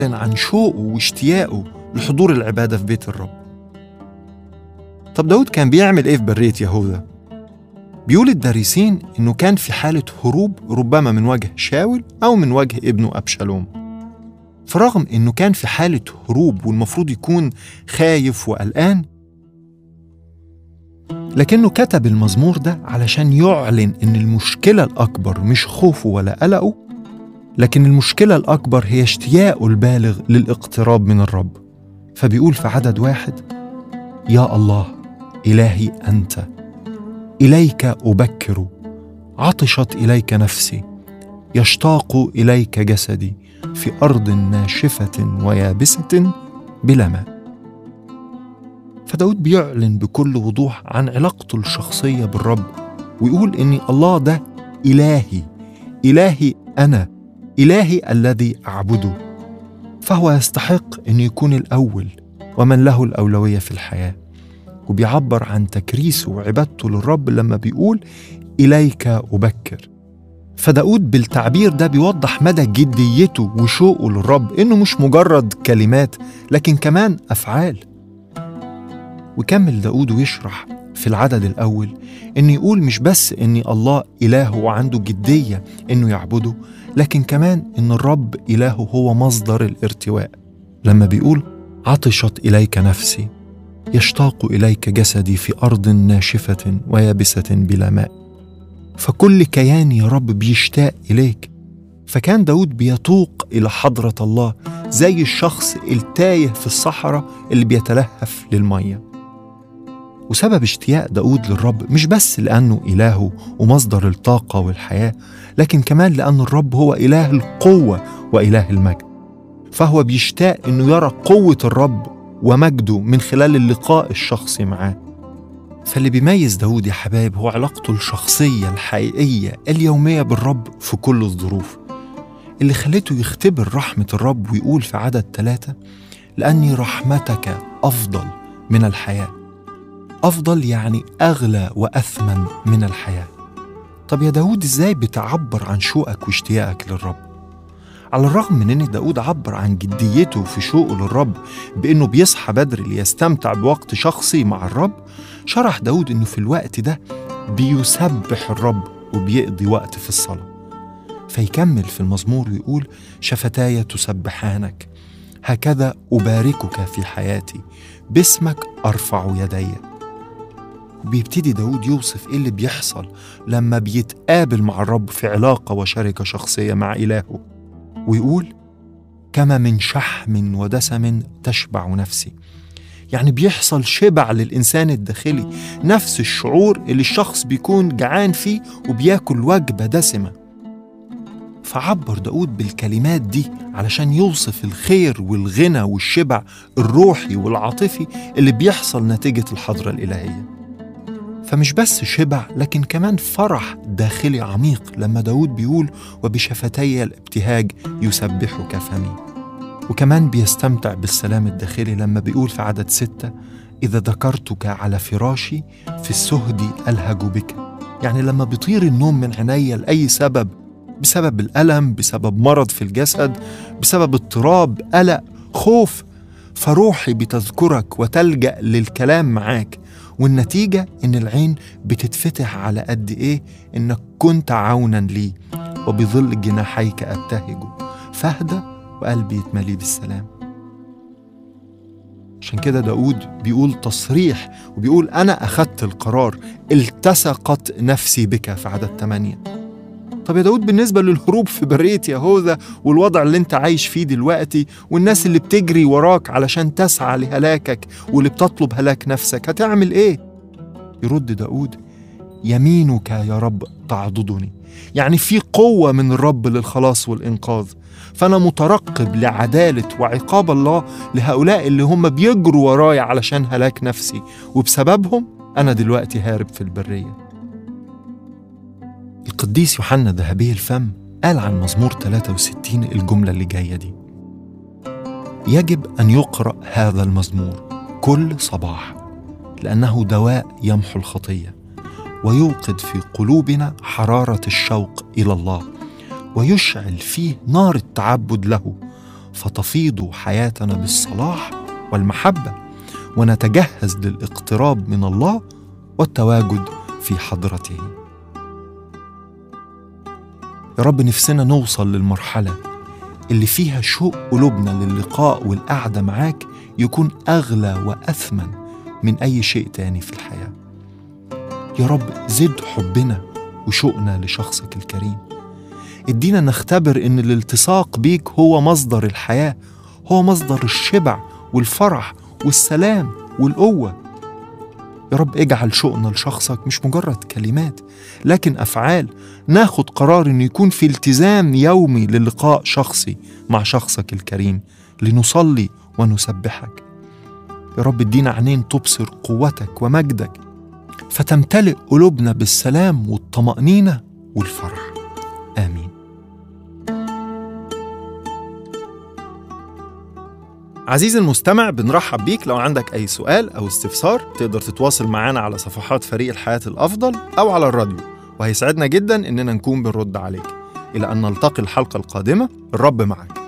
عن شوقه واشتياقه لحضور العبادة في بيت الرب طب داود كان بيعمل ايه في برية يهوذا؟ بيقول الدارسين انه كان في حالة هروب ربما من وجه شاول او من وجه ابنه ابشالوم فرغم انه كان في حالة هروب والمفروض يكون خايف وقلقان لكنه كتب المزمور ده علشان يعلن ان المشكلة الأكبر مش خوفه ولا قلقه لكن المشكلة الأكبر هي اشتياقه البالغ للاقتراب من الرب فبيقول في عدد واحد يا الله إلهي أنت إليك أبكر عطشت إليك نفسي يشتاق إليك جسدي في أرض ناشفة ويابسة بلا ماء فداود بيعلن بكل وضوح عن علاقته الشخصية بالرب ويقول إن الله ده إلهي إلهي أنا إلهي الذي أعبده فهو يستحق أن يكون الأول ومن له الأولوية في الحياة وبيعبر عن تكريسه وعبادته للرب لما بيقول إليك أبكر فداود بالتعبير ده بيوضح مدى جديته وشوقه للرب إنه مش مجرد كلمات لكن كمان أفعال وكمل داود ويشرح في العدد الأول إن يقول مش بس إن الله إله وعنده جدية إنه يعبده لكن كمان إن الرب إله هو مصدر الارتواء لما بيقول عطشت إليك نفسي يشتاق إليك جسدي في أرض ناشفة ويابسة بلا ماء فكل كياني يا رب بيشتاق إليك فكان داود بيتوق إلى حضرة الله زي الشخص التايه في الصحراء اللي بيتلهف للميه وسبب اشتياق داود للرب مش بس لأنه إلهه ومصدر الطاقة والحياة لكن كمان لأن الرب هو إله القوة وإله المجد فهو بيشتاق أنه يرى قوة الرب ومجده من خلال اللقاء الشخصي معاه فاللي بيميز داود يا حبايب هو علاقته الشخصية الحقيقية اليومية بالرب في كل الظروف اللي خلته يختبر رحمة الرب ويقول في عدد ثلاثة لأني رحمتك أفضل من الحياة أفضل يعني أغلى وأثمن من الحياة طب يا داود إزاي بتعبر عن شوقك واشتياقك للرب؟ على الرغم من أن داود عبر عن جديته في شوقه للرب بأنه بيصحى بدري ليستمتع بوقت شخصي مع الرب شرح داود أنه في الوقت ده بيسبح الرب وبيقضي وقت في الصلاة فيكمل في المزمور ويقول شفتاي تسبحانك هكذا أباركك في حياتي باسمك أرفع يدي بيبتدي داود يوصف ايه اللي بيحصل لما بيتقابل مع الرب في علاقة وشركة شخصية مع إلهه ويقول كما من شحم ودسم تشبع نفسي يعني بيحصل شبع للإنسان الداخلي نفس الشعور اللي الشخص بيكون جعان فيه وبياكل وجبة دسمة فعبر داود بالكلمات دي علشان يوصف الخير والغنى والشبع الروحي والعاطفي اللي بيحصل نتيجة الحضرة الإلهية فمش بس شبع لكن كمان فرح داخلي عميق لما داود بيقول وبشفتي الابتهاج يسبحك فمي وكمان بيستمتع بالسلام الداخلي لما بيقول في عدد ستة إذا ذكرتك على فراشي في السهد ألهج بك يعني لما بيطير النوم من عينيا لأي سبب بسبب الألم بسبب مرض في الجسد بسبب اضطراب قلق خوف فروحي بتذكرك وتلجأ للكلام معاك والنتيجة إن العين بتتفتح على قد إيه إنك كنت عونا لي وبظل جناحيك أبتهج فاهدى وقلبي يتملي بالسلام عشان كده داود بيقول تصريح وبيقول أنا أخدت القرار التصقت نفسي بك في عدد ثمانية طب يا داود بالنسبة للهروب في برية يهوذا والوضع اللي انت عايش فيه دلوقتي والناس اللي بتجري وراك علشان تسعى لهلاكك واللي بتطلب هلاك نفسك هتعمل ايه؟ يرد داود يمينك يا رب تعضدني يعني في قوة من الرب للخلاص والإنقاذ فأنا مترقب لعدالة وعقاب الله لهؤلاء اللي هم بيجروا ورايا علشان هلاك نفسي وبسببهم أنا دلوقتي هارب في البرية القديس يوحنا ذهبي الفم قال عن مزمور 63 الجملة اللي جاية دي يجب أن يقرأ هذا المزمور كل صباح لأنه دواء يمحو الخطية ويوقد في قلوبنا حرارة الشوق إلى الله ويشعل فيه نار التعبد له فتفيض حياتنا بالصلاح والمحبة ونتجهز للاقتراب من الله والتواجد في حضرته يا رب نفسنا نوصل للمرحلة اللي فيها شوق قلوبنا للقاء والقعدة معاك يكون أغلى وأثمن من أي شيء تاني في الحياة يا رب زد حبنا وشوقنا لشخصك الكريم ادينا نختبر ان الالتصاق بيك هو مصدر الحياة هو مصدر الشبع والفرح والسلام والقوة يا رب اجعل شوقنا لشخصك مش مجرد كلمات لكن أفعال ناخد قرار إنه يكون في التزام يومي للقاء شخصي مع شخصك الكريم لنصلي ونسبحك يا رب ادينا عينين تبصر قوتك ومجدك فتمتلئ قلوبنا بالسلام والطمأنينة والفرح آمين عزيزي المستمع بنرحب بيك لو عندك أي سؤال أو استفسار تقدر تتواصل معنا على صفحات فريق الحياة الأفضل أو على الراديو وهيسعدنا جدا إننا نكون بنرد عليك إلى أن نلتقي الحلقة القادمة الرب معك